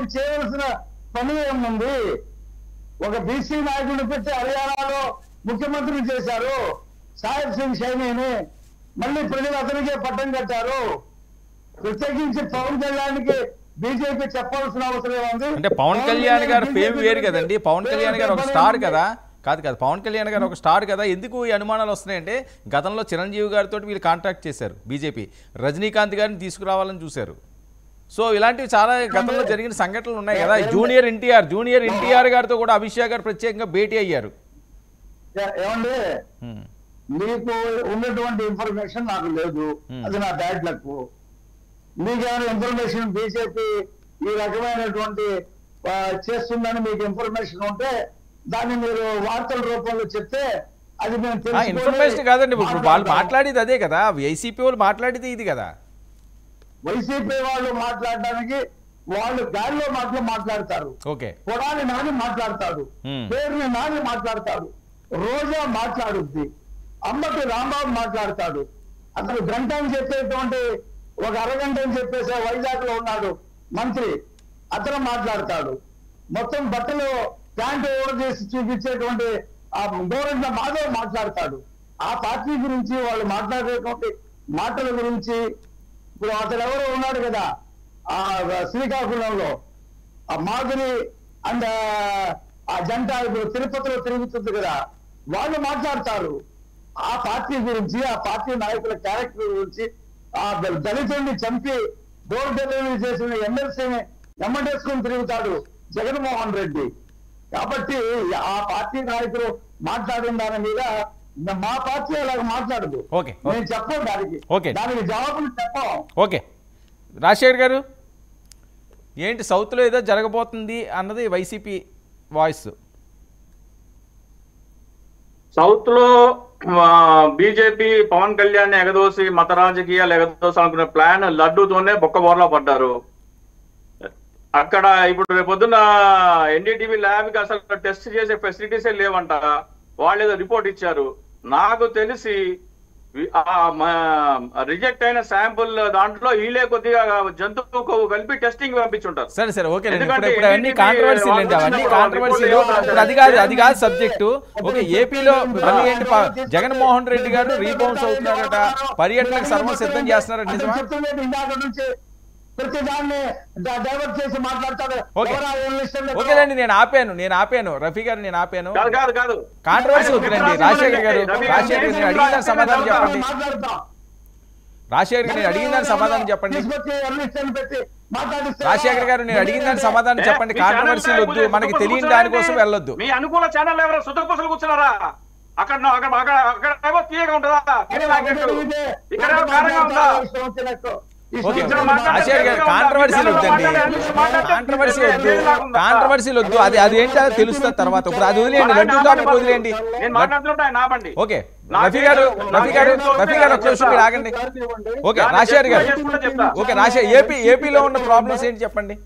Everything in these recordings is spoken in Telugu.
బీజేపీ చేయవలసిన పని ఏముంది ఒక బీసీ నాయకుడిని పెట్టి హర్యానాలో ముఖ్యమంత్రి చేశారు సాహెబ్ సింగ్ షైనీని మళ్ళీ ప్రజలు అతనికే పట్టం కట్టారు ప్రత్యేకించి పవన్ కళ్యాణ్కి బీజేపీ చెప్పాల్సిన అవసరం ఉంది అంటే పవన్ కళ్యాణ్ గారు ఫేమ్ వేరు కదండి పవన్ కళ్యాణ్ గారు ఒక స్టార్ కదా కాదు కాదు పవన్ కళ్యాణ్ గారు ఒక స్టార్ కదా ఎందుకు ఈ అనుమానాలు వస్తున్నాయంటే గతంలో చిరంజీవి గారితో వీళ్ళు కాంటాక్ట్ చేశారు బీజేపీ రజనీకాంత్ గారిని తీసుకురావాలని చూశారు సో ఇలాంటివి చాలా గతంలో జరిగిన సంఘటనలు ఉన్నాయి కదా జూనియర్ ఎన్టీఆర్ జూనియర్ ఎన్టీఆర్ గారితో కూడా అమిత్ షా గారు ప్రత్యేకంగా భేటీ అయ్యారు ఏ- ఏమండి హ్మ్. మీకు ఉన్నటువంటి ఇన్ఫర్మేషన్ నాకు లేదు Hmm. అది నా బ్యాడ్ లక్ మీకేమైనా ఇన్ఫర్మేషన్ బీజేపీ ఈ రకమైనటువంటి ఆ, చేస్తుందని మీకు ఇన్ఫర్మేషన్ ఉంటే దాన్ని మీరు వార్తల రూపంలో చెప్తే అది మేము ఆ, తెలుసుకొని ఇన్ఫర్మేషన్ కాదండి ఇప్పుడు వాళ్ళు మాట్లాడతాం. మాట్లాడేది అదే కదా వైసీపీ వాళ్ళు మాట్లాడేది ఇది కదా వైసీపీ వాళ్ళు మాట్లాడడానికి వాళ్ళు గాలిలో మాటలు మాట్లాడతారు ఓకే కొడాలి నాని మాట్లాడతాడు Hmm. పేరుని నాని మాట్లాడతాడు రోజా మాట్లాడుద్ది అమ్మటి రాంబాబు మాట్లాడతాడు అతను గంట అని చెప్పేటువంటి ఒక అరగంట అని చెప్పేసి వైజాగ్ లో ఉన్నాడు మంత్రి అతను మాట్లాడతాడు మొత్తం బట్టలు ప్యాంటు ఓవర్ చేసి చూపించేటువంటి ఆ గోరంట్ల మాధవ్ మాట్లాడతాడు ఆ పార్టీ గురించి వాళ్ళు మాట్లాడేటువంటి మాటల గురించి ఇప్పుడు అతను ఎవరో ఉన్నాడు కదా ఆ శ్రీకాకుళంలో ఆ మాధురి అండ్ ఆ జంట ఇప్పుడు తిరుపతిలో తిరుగుతుంది కదా వాళ్ళు మాట్లాడతారు ఆ పార్టీ గురించి ఆ పార్టీ నాయకుల క్యారెక్టర్ గురించి ఆ ద- దళితుడిని చంపి డోర్ డెలివరీ చేసిన ఎమ్మెల్సీని ఎమ్మటేసుకుని తిరుగుతాడు జగన్మోహన్ రెడ్డి కాబట్టి ఆ పార్టీ నాయకులు మాట్లాడిన దాని మీద మా పార్టీ అలాగ మాట్లాడదు ఓకే, ఓకే. నేను చెప్పను దానికి ఓకే. దానికి జవాబులు చెప్పం ఓకే రాజశేఖర్ గారు ఏంటి సౌత్లో ఏదో జరగబోతుంది అన్నది వైసీపీ వాయిస్ సౌత్ లో బీజేపీ పవన్ కళ్యాణ్ ఎగదోసి మత రాజకీయాలు ఎగదోసి అనుకునే ప్లాన్ లడ్డూతోనే బొక్కబోర్లా పడ్డారు అక్కడ ఇప్పుడు రేపు పొద్దున్న ఎన్డీటీవీ ల్యాబ్ కి అసలు టెస్ట్ చేసే ఫెసిలిటీసే లేవంట వాళ్ళు ఏదో రిపోర్ట్ ఇచ్చారు నాకు తెలిసి రిజెక్ట్ అయిన శాంపుల్ దాంట్లో వీళ్ళే కొద్దిగా జంతువు కొవ్వు కలిపి టెస్టింగ్ పంపించుంటారు సరే సరే ఓకే ఇప్పుడు ఎందుకంటే ఇప్పుడు అవన్నీ NDTV కాంట్రవర్సీలు అండి అవన్నీ వాళ్ళు కాంట్రవర్సీలు రిపోర్ట్ ఇప్పుడు అది కాదు అది కాదు సబ్జెక్టు ఓకే ఏపీలో మళ్ళీ ఏంటి ప- జగన్మోహన్ రెడ్డి గారు రీబౌన్స్ అవుతున్నారట పర్యటనకు సర్వం సిద్ధం చేస్తున్నారట అతను నిజమా చెప్తున్నది ఇందాక నుంచి ప్రతి దాన్ని డ- డైవర్ట్ చేసి మాట్లాడతాడు ఓకే. ఎవరా journalist అని ఓకేనండి నేను ఆపాను నేను ఆపాను రఫీ గారు నేను ఆపాను కాదు కాదు కాదు కాంట్రవర్సీ వద్దులండి రాజశేఖర్ గారు రాజశేఖర్ గారు నేను అడిగిన దానికి సమాధానం చెప్పండి మాట్లాడతాం రాజశేఖర్ గారు నేను అడిగిన దానికి సమాధానం చెప్పండి తీసుకొచ్చి journalist అని పెట్టి మాట్లాడిస్తే రాజశేఖర్ గారు నేను అడిగిన దానికి సమాధానం ఏ, చెప్పండి మీ ఛానల్ కాంట్రవర్సీలు వద్దు కూర్చో- మనకి కూర్చో- తెలియని కూర్చోండి. దానికోసం వెళ్ళొద్దు మీ అనుకూల ఛానల్ ఎవరో సుతకుసలు కూర్చున్నారా అక్కడ అక్కడ అక్కడ అక్కడ ఏమో తీయగా ఉంటుందా తినే ప్యాకెట్. ఇక్కడ ఏమో కారంగా ఉందా ఓకే ఇక్కడ మాట్లాడే రాజశేఖర్ గారు తెలుగులో కాంట్రవర్సీలు మాట్లాడే వద్దండి తెలుగులో మాట్లాడే కాంట్రవర్సీ తెలుగులో వద్దు లేకుండా. కాంట్రవర్సీలు వద్దు అది అది ఏంటో తెలుస్తుంది తర్వాత ఇప్పుడు అది వదిలేయండి లడ్డు టాపిక్ వదిలేయండి నేను మాట్లాడుతుంటే ఆయన ఆపండి ఓకే రఫీ గారు రఫీ గారు రఫీ గారు ఒక్క నిమిషం మీరు ఆగండి ఓకే రాజశేఖర్ గారు చేసుకుంటూ చెప్తా. ఓకే రాజశేఖర్ ఏపీ ఏపీలో ఉన్న ప్రాబ్లమ్స్ ఏంటి చెప్పండి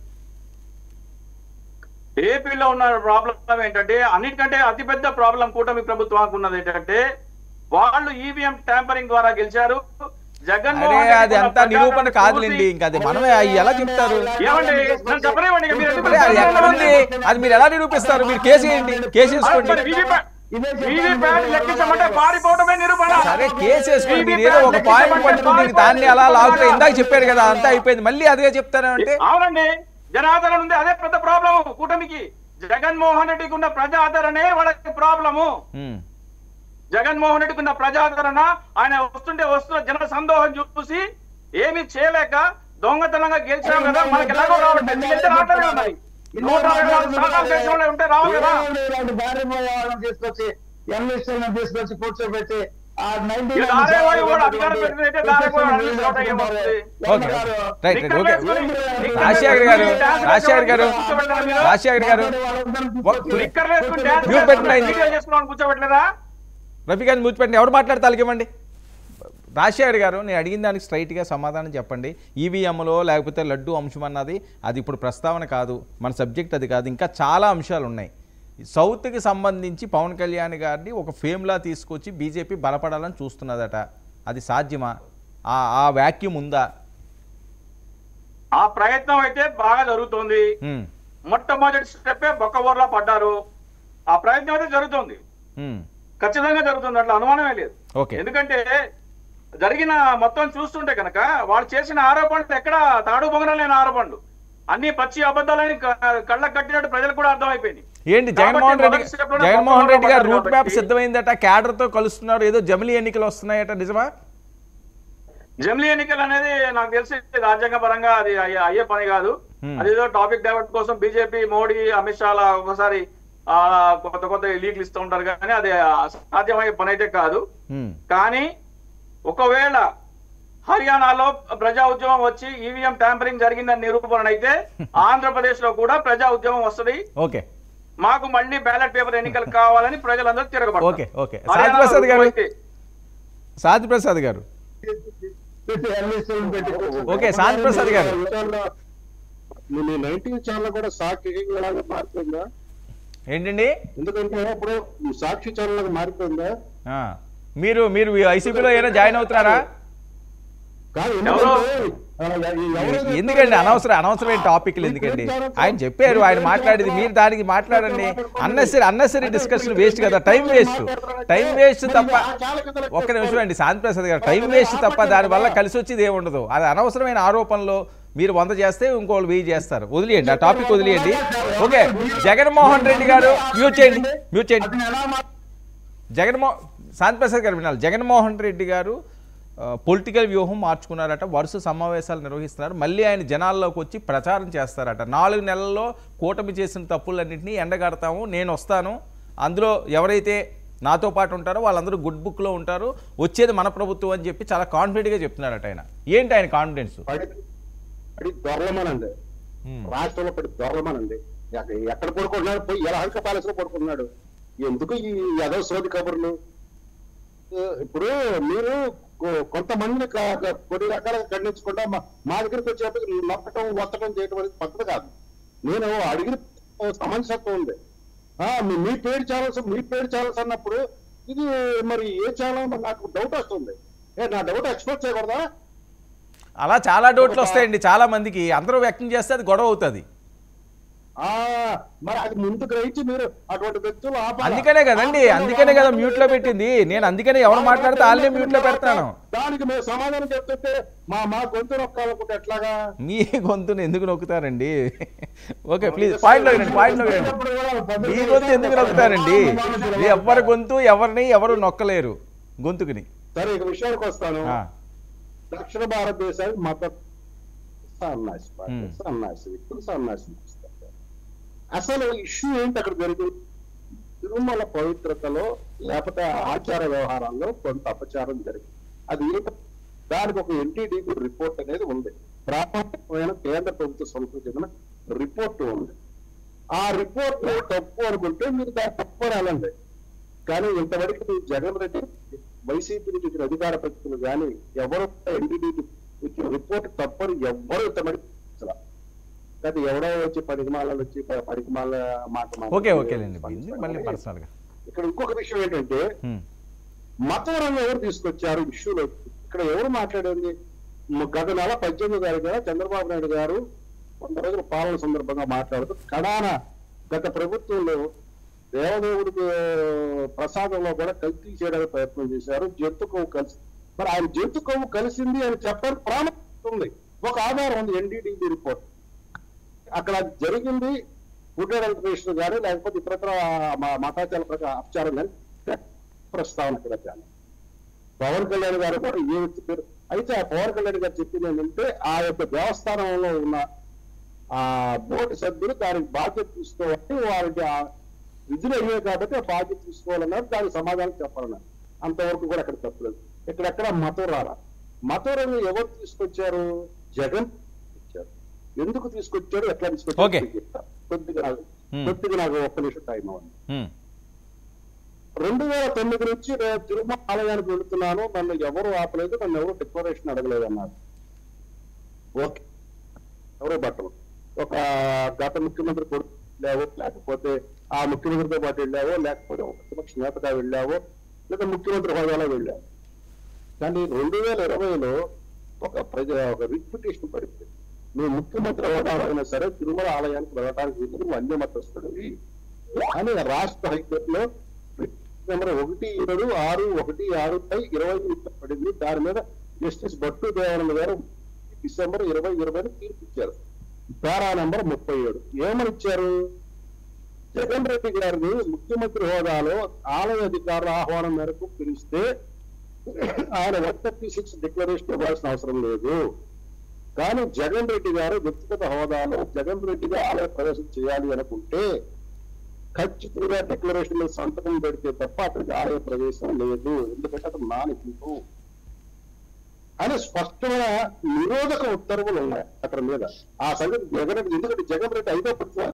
ఏపీలో ఉన్న ప్రాబ్లం ఏంటంటే అన్నిటికంటే అతిపెద్ద ప్రాబ్లం కూటమి ప్రభుత్వానికి ఉన్నది ఏంటంటే వాళ్ళు ఈవీఎం ట్యాంపరింగ్ ద్వారా గెలిచారు జగన్ అరే అది అంతా నిరూపణ కాదులేండి ఇంకా అది మనమే అవి ఎలా చెప్తారు ఏమండి నన్ను చెప్పనివ్వండి ఇక మీరు ఎందుకు అరే అది ఎక్కడ ఉంది అది మీరు ఎలా నిరూపిస్తారు మీరు కేసు వేయండి కేసు వేసుకోండి వీవీప్యాట్ లెక్కించమంటే పారిపోవడమే నిరూపణ సరే కేసు వేసుకోండి మీరు ఏదో ఒక పాయింట్ పట్టుకుంటే దాన్ని అలా లాగుతూ ఇందాక చెప్పారు కదా అంతా అయిపోయింది మళ్ళీ అదే చెప్తారా అంటే అవునండి జనాదరణ ఉంది అదే పెద్ద ప్రాబ్లం కూటమికి జగన్మోహన్ రెడ్డికి ఉన్న ప్రజాదరణే వాళ్ళకి ప్రాబ్లము ఉమ్, జగన్మోహన్ రెడ్డికి ఉన్న ప్రజాదరణ ఆయన వస్తుంటే వస్తున్న జన సందోహం చూసి ఏమీ చేయలేక దొంగతనంగా గెలిచాం కదా మనకి ఎలాగో రావట్లేదు గెలిస్తే రావట్లేదు మరి నూట అరవై నాలుగు స్థానాలు గెలిచిన వాళ్ళు ఉంటే రావు కదా ఇలాంటి భార్య వాళ్ళని తీసుకొచ్చి ఎన్లిస్టులను తీసుకొచ్చి కూర్చోబెట్టి ఆ నైన్టీ ఈ దారేవాడు కూడా అధికారం పెట్టినట్టే దారేవాడు అన్లిస్ట్ అవుతాయి ఏమవుతుంది? Okay right right okay Rajasekhar garu Rajasekhar garu Rajasekhar గారు లిక్కర్ వేసుకుని డాన్స్ మ్యూట్ పెట్టండి ఆయన్ని. వీడియో చేసుకున్నాను కూర్చోబెట్టలేదా రఫీ గారిని మూచిపెట్టండి ఎవరు మాట్లాడితే అలగివ్వండి రాజశేఖర్ గారు నేను అడిగిన దానికి స్ట్రైట్గా సమాధానం చెప్పండి ఈవీఎంలో లేకపోతే లడ్డు అంశం అన్నది అది ఇప్పుడు ప్రస్తావన కాదు మన సబ్జెక్ట్ అది కాదు ఇంకా చాలా అంశాలు ఉన్నాయి సౌత్కి సంబంధించి పవన్ కళ్యాణ్ గారిని ఒక ఫేమ్లా తీసుకొచ్చి బీజేపీ బలపడాలని చూస్తున్నదట అది సాధ్యమా ఆ ఆ వ్యాక్యూమ్ ఉందా ఆ ప్రయత్నం అయితే బాగా జరుగుతోంది ఉమ్, మొట్టమొదటి స్టెప్పే బొక్క ఊర్లో పడ్డారు ఆ ప్రయత్నం అయితే జరుగుతోంది ఉమ్, ఖచ్చితంగా జరుగుతుంది అట్లా అనుమానమే లేదు ఓకే ఎందుకంటే జరిగిన మొత్తం చూస్తుంటే కనుక వాళ్ళు చేసిన ఆరోపణలు ఎక్కడ తాడు బొంగరం లేని ఆరోపణలు అన్ని పచ్చి అబద్ధాలని క- కళ్ళకు కట్టినట్టు ప్రజలకు కూడా అర్థమైపోయింది ఏంటి కాబట్టి జగన్మోహన్ రెడ్డి మొదటి step లోనే జగన్మోహన్ రెడ్డి గారు పడ్డారు రూట్ మ్యాప్ కాబట్టి సిద్ధమైందట క్యాడర్ తో కలుస్తున్నారు ఏదో జమిలీ ఎన్నికలు వస్తున్నాయట నిజమా జమిలీ ఎన్నికలు అనేది నాకు తెలిసి రాజ్యాంగ పరంగా అది అయ్యే అయ్యే పని కాదు Hmm. అదేదో టాపిక్ డైవర్ట్ కోసం బీజేపీ మోడీ అమిత్ షా లా ఒకసారి ఆ, కొత్త కొత్త లీక్లు ఇస్తూ ఉంటారు కానీ అది సాధ్యమయ్యే పని అయితే కాదు ఉమ్, కానీ ఒకవేళ హర్యానాలో ప్రజా ఉద్యమం వచ్చి ఈవీఎం ట్యాంపరింగ్ జరిగిందని నిరూపణ అయితే ఆంధ్రప్రదేశ్ లో కూడా ప్రజా ఉద్యమం వస్తది ఓకే మాకు మళ్ళీ బ్యాలెట్ పేపర్ ఎన్నికలు కావాలని ప్రజలందరూ తిరగబడతారు ఓకే ఓకే హర్యానాలో సాది ప్రసాద్ గారు అయితే సాది ప్రసాద్ గారు పెట్టి ఎల్ఐసీలను పెట్టి ఓకే, శాంతి ప్రసాద్ గారు. నేను నైన్టీన్ ఛానల్ కూడా సాక్షి లాగా మారిపోయిందా ఏంటండి ఎందుకంటే ఇప్పుడు సాక్షి ఛానల్ లాగా మారిపోయిందా ఆ, మీరు మీరు ఐసీపీలో ఏమైనా జాయిన్ అవుతున్నారా కాదు ఎవరు? ఎందుకంటే, ఆ, ఈ ఎవరైతే ఎందుకండి అనవసరం అనవసరమైన టాపిక్లు ఎందుకండి ఆయన చెప్పారు ఆయన మాట్లాడేది మీరు దానికి మాట్లాడండి అన్నెసరీ అన్నెసరీ డిస్కషన్ వేస్ట్ కదా టైం వేస్ట్ టైం వేస్ట్ తప్ప ఒక్క నిమిషం అండి శాంతి ప్రసాద్ గారు టైం వేస్ట్ తప్ప దానివల్ల కలిసి వచ్చేది ఏమి ఉండదు అది అనవసరమైన ఆరోపణలు మీరు వంద చేస్తే ఇంకోళ్ళు వెయ్యి చేస్తారు వదిలేయండి ఆ టాపిక్ వదిలేయండి ఓకే జగన్మోహన్ రెడ్డి గారు మ్యూట్ చేయండి మ్యూట్ చేయండి అతను ఎలా మా- జగన్మో శాంతి ప్రసాద్ గారు వినాలి జగన్మోహన్ రెడ్డి గారు పొలిటికల్ వ్యూహం మార్చుకున్నారట వరుస సమావేశాలు నిర్వహిస్తున్నారు మళ్ళీ ఆయన జనాల్లోకి వచ్చి ప్రచారం చేస్తారట నాలుగు నెలల్లో కూటమి చేసిన తప్పులన్నింటినీ ఎండగడతాము నేను వస్తాను అందులో ఎవరైతే నాతో పాటు ఉంటారో వాళ్ళందరూ గుడ్ బుక్లో ఉంటారు వచ్చేది మన ప్రభుత్వం అని చెప్పి చాలా కాన్ఫిడెంట్గా చెప్తున్నారట ఆయన ఏంటి ఆయన కాన్ఫిడెన్స్ పడి పడి దొరలమనండి రాష్ట్రంలో పడి దొరలమనండి ఎక్క- ఎక్కడ పడుకుంటున్నాడు పోయి ఎలహంక ప్యాలెస్ లో పడుకుంటున్నాడు ఎందుకు ఈ యదవ సోది కబుర్లు ఏ, ఇప్పుడు మీరు కొ- కొంతమందిని క- క- కొన్ని రకాలుగా ఖండించకుండా మా- మా దగ్గరికి వచ్చేటప్పుడు నొక్కటం ఒత్తటం చేయటం అనేది పద్ధతి కాదు నేను అడిగిన సమంజసత్వం ఉంది ఆ, మీ- మీ పేరు ఛానల్స్ మీ పేరు ఛానల్స్ అన్నప్పుడు ఇది మరి ఏ ఛానల్ మరి నాకు డౌట్ వస్తుంది ఏ నా డౌట్ ఎక్స్ప్రెస్ చేయకూడదా అలా చాలా డౌట్లు వస్తాయండి చాలా మందికి అందరూ వ్యక్తం చేస్తే అది గొడవ అవుతుంది ఆ మరి అది ముందు గ్రహించి మీరు అటువంటి వ్యక్తులు ఆపాలా? అందుకనే కదండి అందుకనే కదా మ్యూట్ లో పెట్టింది నేను అందుకనే ఎవరు మాట్లాడితే వాళ్ళనే మ్యూట్ లో పెడతాను దానికి మేము సమాధానం చెప్తుంటే మా మా గొంతు నొక్కాలనుకుంటే ఎట్లాగా మీ గొంతును ఎందుకు నొక్కుతారండి ఓకే ప్లీజ్ పాయింట్ లో రండి పాయింట్ లో రండి ఇప్పుడు కూడా పద్ధతి మీ గొంతు ఎందుకు నొక్కుతారండి మీ ఎవరి గొంతు ఎవరిని ఎవరు నొక్కలేరు గొంతుకుని సరే ఇక విషయానికి వస్తాను ఆ, దక్షిణ భారతదేశానికి మత సన్నాసి పార్టీ, Hmm. సన్నాసి వ్యక్తులు సన్నాసి చేస్తారు. అసలు ఇష్యూ ఏంటి అక్కడ జరిగింది తిరుమల పవిత్రతలో లేకపోతే ఆచార వ్యవహారాల్లో కొంత అపచారం జరిగింది అది ఏంటి? దానికి ఒక ఎన్టీడీ రిపోర్ట్ అనేది ఉంది ప్రామాణికమైన కేంద్ర ప్రభుత్వ సంస్థకు చెందిన రిపోర్ట్ ఉంది ఆ రిపోర్ట్ తప్పు అనుకుంటే మీరు దాన్ని తప్పు అని అనండి కానీ ఇంతవరకు మీ జగన్ రెడ్డి వైసీపీ నుంచి వచ్చిన అధికార ప్రతినిధులు కానీ ఎవరు ఎన్డీడీ ఇచ్చిన రిపోర్ట్ తప్పని ఎవ్వరు ఇంతమంది కానీ ఎవడో వచ్చి పనికిమాలను వచ్చి ప- పనికిమాల మాట మాట్లాడి- ఓకే ఓకేలేండి ఇది మళ్ళీ పర్సనల్ గా ఇక్కడ ఇంకొక విషయం ఏంటంటే హ్మ్, మతం రంగం ఎవరు తీసుకొచ్చారు ఇష్యూలో ఇక్కడ ఎవరు మాట్లాడింది మ- గత నెల పద్దెనిమిది తారీఖున చంద్రబాబు నాయుడు గారు వంద రోజుల పాలన సందర్భంగా మాట్లాడుతూ కడాన గత ప్రభుత్వంలో దేవదేవుడికి ప్రసాదంలో కూడా కల్తీ చేయడానికి ప్రయత్నం చేశారు జంతు కొవ్వు కలిసి మరి ఆయన జంతు కొవ్వు కలిసింది అని చెప్పడానికి ప్రాముఖ్యత ఉంది ఒక ఆధారం ఉంది ఎన్డీడీబీ రిపోర్ట్ అక్కడ జరిగింది ఫుడ్ అండ్ వెంకటేశ్వర గారు లేకపోతే ఇతరత్ర మా మతాచార ప్రకారం అపచారం కానీ ప్రస్తావన ఇక్కడ చాలా పవన్ కళ్యాణ్ గారు కూడా ఏ వ్యక్తి పేరు అయితే ఆ పవన్ కళ్యాణ్ గారు చెప్పింది ఏంటంటే ఆ యొక్క దేవస్థానంలో ఉన్న ఆ బోర్డు సభ్యులు దానికి బాధ్యత తీసుకోవాలి వారికి ఆ విధులు అయ్యాయి కాబట్టి ఆ బాధ్యత తీసుకోవాలన్నారు దానికి సమాధానం చెప్పాలన్నారు అంతవరకు కూడా అక్కడ తప్పలేదు ఇక్కడెక్కడ మతం రారా మతం రంగు ఎవరు తీసుకొచ్చారు జగన్ తీసుకొచ్చారు ఎందుకు తీసుకొచ్చారు ఎట్లా తీసుకొచ్చారు Okay. మీకు చెప్తా. కొద్దిగా నాకు Hmm. కొద్దిగా నాకు ఒక్క నిమిషం టైం అవ్వండి హ్మ్, రెండు వేల తొమ్మిది నుంచి నేను తిరుమల ఆలయానికి వెళుతున్నాను నన్ను ఎవరు ఆపలేదు నన్ను ఎవరు డిక్లరేషన్ అడగలేదు అన్నారు ఓకే ఎవరో బట్టలు ఒక గత ముఖ్యమంత్రి కొడుకు వెళ్ళావో లేకపోతే ఆ ముఖ్యమంత్రితో పాటు వెళ్ళావో లేకపోతే ఒక ప్రతిపక్ష నేతగా వెళ్ళావో లేదా ముఖ్యమంత్రి హోదాలో వెళ్ళావు కానీ రెండు వేల ఇరవైలో ఒక ప్రజ ఒక రిట్ పిటిషన్ పడింది నువ్వు ముఖ్యమంత్రి హోదాలో అయినా సరే తిరుమల ఆలయానికి వెళ్ళడానికి వీలు నువ్వు అన్యమతస్తుడివి అని రాష్ట్ర హైకోర్టులో నెంబర్ ఒకటి ఏడు ఆరు ఒకటి ఆరు పై ఇరవై పడింది దాని మీద జస్టిస్ భట్టు దేవరణ గారు డిసెంబర్ ఇరవై ఇరవై తీర్పు ఇచ్చారు పారా నెంబర్ ముప్పై ఏడు ఏమని ఇచ్చారు జగన్ రెడ్డి గారిని ముఖ్యమంత్రి హోదాలో ఆలయ అధికారుల ఆహ్వానం మేరకు పిలిస్తే ఆయన వన్ థర్టీ సిక్స్ డిక్లరేషన్ ఇవ్వాల్సిన అవసరం లేదు కానీ జగన్ రెడ్డి గారు వ్యక్తిగత హోదాలో జగన్ రెడ్డిగా ఆలయ ప్రవేశం చేయాలి అనుకుంటే ఖచ్చితంగా డిక్లరేషన్ మీద సంతకం పెడితే తప్ప అతనికి ఆలయ ప్రవేశం లేదు ఎందుకంటే అతను నానికుంటూ అని స్పష్టమైన నిరోధక ఉత్తర్వులు ఉన్నాయి అతని మీద ఆ సంగతి జగన్ రెడ్డి ఎందుకంటే జగన్ రెడ్డి ఐదో ప్రతి